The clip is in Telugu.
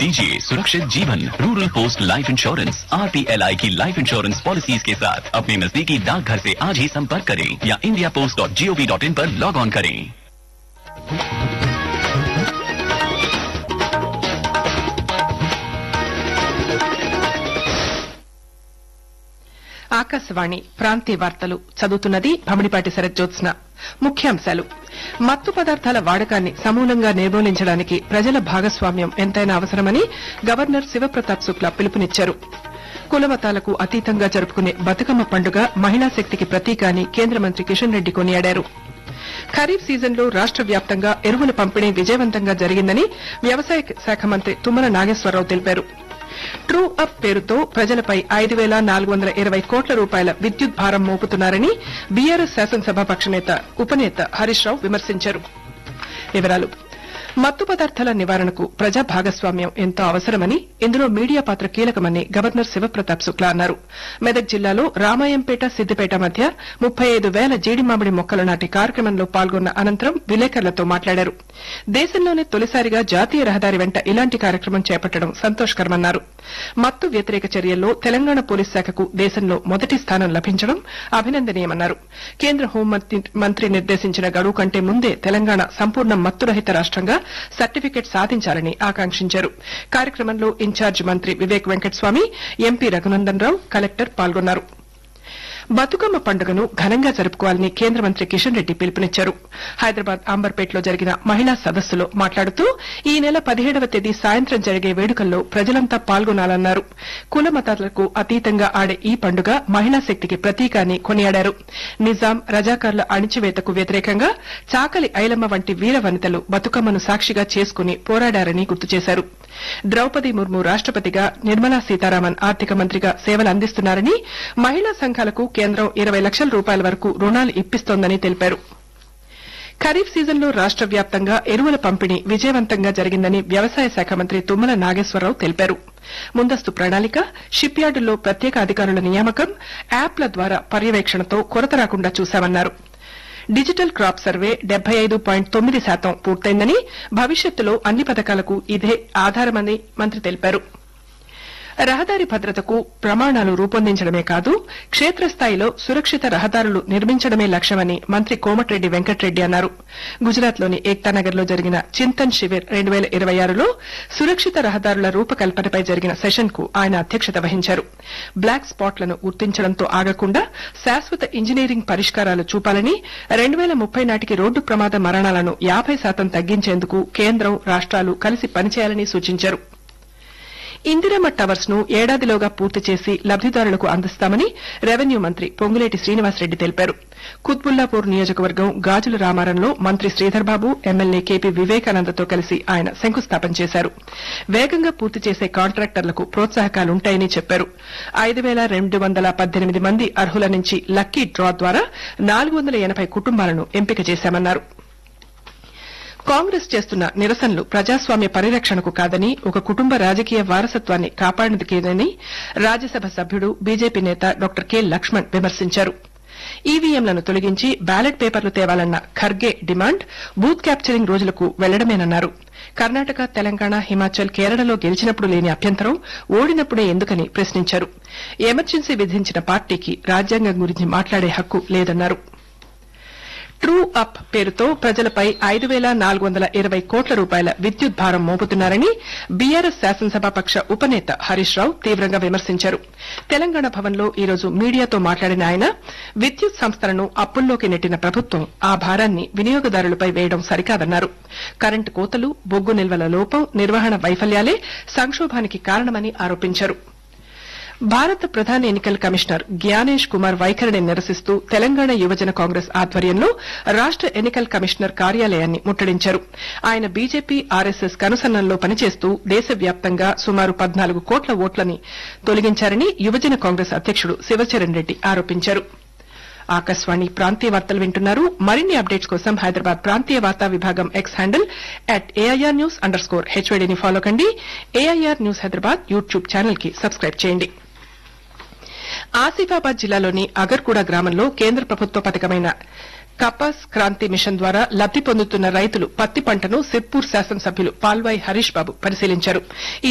दीजिए सुरक्षित जीवन rural post life insurance R की लाइफ इंश्योरेंस पॉलिसीज के साथ अपने नजदीकी डाकघर से आज ही संपर्क करें या India post dot G O V dot in पर लॉग ऑन करें ఆకాశవాణి ప్రాంతీయ వార్తలు చదువుతున్నది భమిడిపాటి శరజ్జోత్స్న ముఖ్యాంశాలు మత్తు పదార్థాల వాడకాన్ని సమూలంగా నిర్మూలించడానికి ప్రజల భాగస్వామ్యం ఎంతైనా అవసరమని గవర్నర్ శివప్రతాప్ శుక్లా పిలుపునిచ్చారు కులమతాలకు అతీతంగా జరుపుకునే బతుకమ్మ పండుగ మహిళా శక్తికి ప్రతీక అని కేంద్ర మంత్రి కిషన్ రెడ్డి కొనియాడారు ఖరీఫ్ సీజన్లో రాష్ట వ్యాప్తంగా ఎరువుల పంపిణీ విజయవంతంగా జరిగిందని వ్యవసాయ శాఖ మంత్రి తుమ్మల నాగేశ్వరరావు తెలిపారు ట్రూ అప్ పేరుతో ప్రజలపై ఐదు వేల నాలుగు వందల ఇరవై కోట్ల రూపాయల విద్యుత్ భారం మోపుతున్నారని బీఆర్ఎస్ శాసనసభాపక్ష నేత ఉపనేత హరీష్ రావు విమర్శించారు వివరాలు మత్తు పదార్థాల నివారణకు ప్రజా భాగస్వామ్యం ఎంతో అవసరమని ఇందులో మీడియా పాత్ర కీలకమని గవర్నర్ శివప్రతాప్ శుక్లా అన్నారు మెదక్ జిల్లాలో రామాయంపేట సిద్దిపేట మధ్య ముప్పై ఐదు వేల జీడి మామిడి మొక్కలు నాటి కార్యక్రమంలో పాల్గొన్న అనంతరం విలేకరులతో మాట్లాడారు దేశంలోనే తొలిసారిగా జాతీయ రహదారి వెంట ఇలాంటి కార్యక్రమం చేపట్టడం సంతోషకరమన్నారు మత్తు వ్యతిరేక చర్యల్లో తెలంగాణ పోలీస్ శాఖకు దేశంలో మొదటి స్థానం లభించడం అభినందనీయమన్నారు కేంద్ర హోంమంత్రి మంత్రి నిర్దేశించిన గడువు కంటే ముందే తెలంగాణ సంపూర్ణ మత్తురహిత రాష్టంగా సర్టిఫికెట్ సాధించాలని ఆకాంక్షించారు కార్యక్రమంలో ఇన్ఛార్జ్ మంత్రి వివేక్ వెంకటస్వామి ఎంపీ రఘునందన్ రావు కలెక్టర్ పాల్గొన్నారు బతుకమ్మ పండుగను ఘనంగా జరుపుకోవాలని కేంద్ర మంత్రి కిషన్ రెడ్డి పిలుపునిచ్చారు హైదరాబాద్ అంబర్పేటలో జరిగిన మహిళా సదస్సులో మాట్లాడుతూ ఈ నెల పదిహేడవ తేదీ సాయంత్రం జరిగే వేడుకల్లో ప్రజలంతా పాల్గొనాలన్నారు కుల మతాలకు అతీతంగా ఆడే ఈ పండుగ మహిళా శక్తికి ప్రతీక అని కొనియాడారు నిజాం రజాకార్ల అణిచివేతకు వ్యతిరేకంగా చాకలి ఐలమ్మ వంటి వీర వనితలు బతుకమ్మను సాక్షిగా చేసుకుని పోరాడారని గుర్తు చేశారు ద్రౌపది ముర్ము రాష్టపతిగా నిర్మలా సీతారామన్ ఆర్థిక మంత్రిగా సేవలు అందిస్తున్నారని మహిళా సంఘాలకు కేంద్రం ఇరవై లక్షల రూపాయల వరకు రుణాలు ఇప్పిస్తోందని తెలిపారు ఖరీఫ్ సీజన్లో రాష్ట వ్యాప్తంగా ఎరువుల పంపిణీ విజయవంతంగా జరిగిందని వ్యవసాయ శాఖ మంత్రి తుమ్మల నాగేశ్వరరావు తెలిపారు ముందస్తు ప్రణాళిక షిప్ యార్డుల్లో ప్రత్యేక అధికారుల నియామకం యాప్ల ద్వారా పర్యవేక్షణతో కొరత రాకుండా చూశామన్నారు డిజిటల్ క్రాప్ సర్వే డెబ్బై ఐదు పాయింట్ తొమ్మిది శాతం పూర్తయిందని భవిష్యత్తులో అన్ని పథకాలకు ఇదే ఆధారమని మంత్రి తెలిపారు రహదారి భద్రతకు ప్రమాణాలు రూపొందించడమే కాదు క్షేత్రస్థాయిలో సురక్షిత రహదారులు నిర్మించడమే లక్ష్యమని మంత్రి కోమటిరెడ్డి వెంకటరెడ్డి అన్నారు గుజరాత్లోని ఏక్తానగర్ లో జరిగిన చింతన్ శివిర్ రెండు వేల ఇరవై ఆరులో సురక్షిత రహదారుల రూపకల్పనపై జరిగిన సెషన్ కు ఆయన అధ్యక్షత వహించారు బ్లాక్ స్పాట్లను గుర్తించడంతో ఆగకుండా శాశ్వత ఇంజనీరింగ్ పరిష్కారాలు చూపాలని రెండు వేల ముప్పై నాటికి రోడ్డు ప్రమాద మరణాలను యాబై శాతం తగ్గించేందుకు కేంద్రం రాష్ట్రాలు కలిసి పనిచేయాలని సూచించారు ఇందిరమ్మ టవర్స్ ను ఏడాదిలోగా పూర్తి చేసి లబ్దిదారులకు అందిస్తామని రెవెన్యూ మంత్రి పొంగులేటి శ్రీనివాసరెడ్డి తెలిపారు కుత్బుల్లాపూర్ నియోజకవర్గం గాజుల రామారంలో మంత్రి శ్రీధర్బాబు ఎమ్మెల్యే కేపీ వివేకానందతో కలిసి ఆయన శంకుస్థాపన చేశారు వేగంగా పూర్తి చేసే కాంట్రాక్టర్లకు ప్రోత్సాహకాలుంటాయని చెప్పారు ఐదు వేల రెండు వందల పద్దెనిమిది మంది అర్హుల నుంచి లక్కీ డ్రా ద్వారా నాలుగు వందల ఎనబై కుటుంబాలను ఎంపిక చేశామన్నారు కాంగ్రెస్ చేస్తున్న నిరసనలు ప్రజాస్వామ్య పరిరక్షణకు కాదని ఒక కుటుంబ రాజకీయ వారసత్వాన్ని కాపాడేందుకేనని రాజ్యసభ సభ్యుడు బీజేపీ నేత డాక్టర్ కె లక్ష్మణ్ విమర్శించారు ఈవీఎంలను తొలగించి బ్యాలెట్ పేపర్లు తేవాలన్న ఖర్గే డిమాండ్ బూత్ క్యాప్చరింగ్ రోజులకు వెళ్లడమేనన్నారు కర్ణాటక తెలంగాణ హిమాచల్ కేరళలో గెలిచినప్పుడు లేని అభ్యంతరం ఓడినప్పుడే ఎందుకని ప్రశ్నించారు ఎమర్జెన్సీ విధించిన పార్టీకి రాజ్యాంగం గురించి మాట్లాడే హక్కు లేదన్నారు ట్రూ అప్ పేరుతో ప్రజలపై ఐదు వేల నాలుగు వందల ఇరవై కోట్ల రూపాయల విద్యుత్ భారం మోపుతున్నారని బీఆర్ఎస్ శాసనసభాపక్ష ఉపనేత హరీష్ రావు తీవ్రంగా విమర్శించారు తెలంగాణ భవన్లో ఈ రోజు మీడియాతో మాట్లాడిన ఆయన విద్యుత్ సంస్థలను అప్పుల్లోకి నెట్టిన ప్రభుత్వం ఆ భారాన్ని వినియోగదారులపై వేయడం సరికాదన్నారు కరెంటు కోతలు బొగ్గు నిల్వల లోపం నిర్వహణ వైఫల్యాలే సంక్షోభానికి కారణమని ఆరోపించారు భారత ప్రధాన ఎన్నికల కమిషనర్ జ్ఞానేష్ కుమార్ వైఖరిని నిరసిస్తూ తెలంగాణ యువజన కాంగ్రెస్ ఆధ్వర్యంలో రాష్ట ఎన్నికల కమిషనర్ కార్యాలయాన్ని ముట్టడించారు ఆయన బీజేపీ ఆర్ఎస్ఎస్ కనుసన్నల్లో పనిచేస్తూ దేశవ్యాప్తంగా సుమారు పద్నాలుగు కోట్ల ఓట్లని తొలగించారని యువజన కాంగ్రెస్ అధ్యకుడు శివచరణ్ రెడ్డి ఆరోపించారు ఆకాశవాణి ప్రాంతీయ వార్తలు వింటున్నారు మరిన్ని అప్డేట్స్ కోసం హైదరాబాద్ ప్రాంతీయ వార్తా విభాగం X handle at AIR news underscore హెచ్వైడీని ఫాలో కండి AIR news Hyderabad YouTube channel కి సబ్స్క్రైబ్ చేయండి ఆసిఫాబాద్ జిల్లాలోని అగర్గూడ గ్రామంలో కేంద్ర ప్రభుత్వ పథకమైన కపాస్ క్రాంతి మిషన్ ద్వారా లబ్ది పొందుతున్న రైతులు పత్తి పంటను సిర్పూర్ శాసనసభ్యులు పాల్వాయి హరీష్ బాబు పరిశీలించారు